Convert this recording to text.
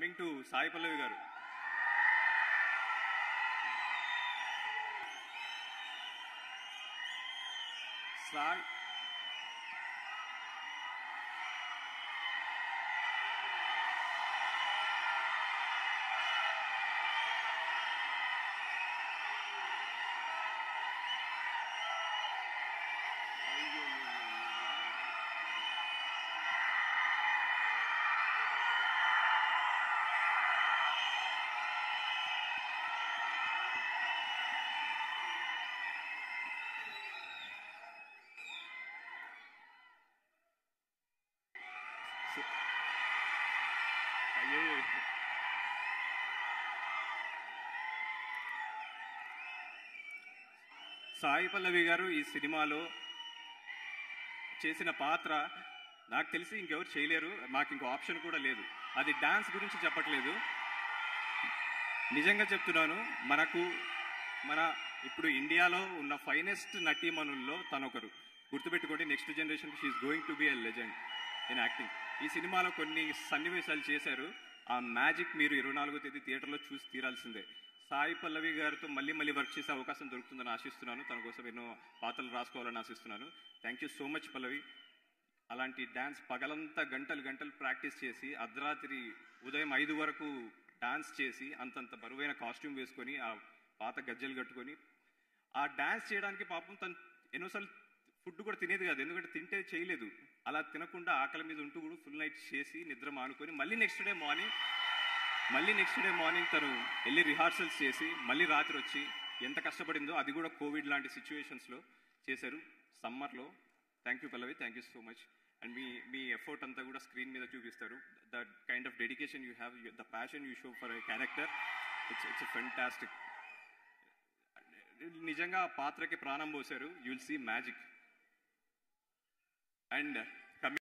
coming to Sai పల్లవి గారు సాయి అయ్యో సాయి పల్లవి గారు ఈ సినిమాలో చేసిన పాత్ర నాకు తెలిసి ఇంకెవరు చేయలేరు మాకు ఇంకో ఆప్షన్ కూడా లేదు అది డాన్స్ గురించి చెప్పట్లేదు నిజంగా చెప్తున్నాను మనకు మన ఇప్పుడు ఇండియాలో ఉన్న ఫైనెస్ట్ నటీమణుల్లో తనొకరు గుర్తుపెట్టుకోండి next generation she's going to be a legend in acting ఈ సినిమాలో కొన్ని సన్నివేశాలు చేశారు ఆ మ్యాజిక్ మీరు ఇరవై నాలుగో తేదీ థియేటర్లో చూసి తీరాల్సిందే సాయి పల్లవి గారితో మళ్ళీ మళ్ళీ వర్క్ చేసే అవకాశం దొరుకుతుందని ఆశిస్తున్నాను తన కోసం ఎన్నో పాత్రలు రాసుకోవాలని ఆశిస్తున్నాను thank you so much Pallavi అలాంటి డ్యాన్స్ పగలంతా గంటలు గంటలు ప్రాక్టీస్ చేసి అర్ధరాత్రి ఉదయం ఐదు వరకు డాన్స్ చేసి అంతంత బరువైన కాస్ట్యూమ్ వేసుకొని ఆ పాత గజ్జలు కట్టుకొని ఆ డాన్స్ చేయడానికి పాపం తను ఎన్నోసార్లు ఫుడ్ కూడా తినేది కాదు ఎందుకంటే తింటే చేయలేదు అలా తినకుండా ఆకలి మీద ఉంటూ కూడా ఫుల్ నైట్ చేసి నిద్ర మానుకొని మళ్ళీ నెక్స్ట్ డే మార్నింగ్ మళ్ళీ నెక్స్ట్ డే మార్నింగ్ తను వెళ్ళి రిహార్సల్స్ చేసి మళ్ళీ రాత్రి వచ్చి ఎంత కష్టపడిందో అది కూడా కోవిడ్ లాంటి సిచ్యువేషన్స్లో చేశారు సమ్మర్లో thank you Pallavi thank you so much and మీ మీ ఎఫర్ట్ అంతా కూడా స్క్రీన్ మీద చూపిస్తారు the kind of dedication you have the passion you show for a character it's it's fantastic నిజంగా ఆ పాత్రకి ప్రాణం పోశారు యుల్ సీ మ్యాజిక్ అండ్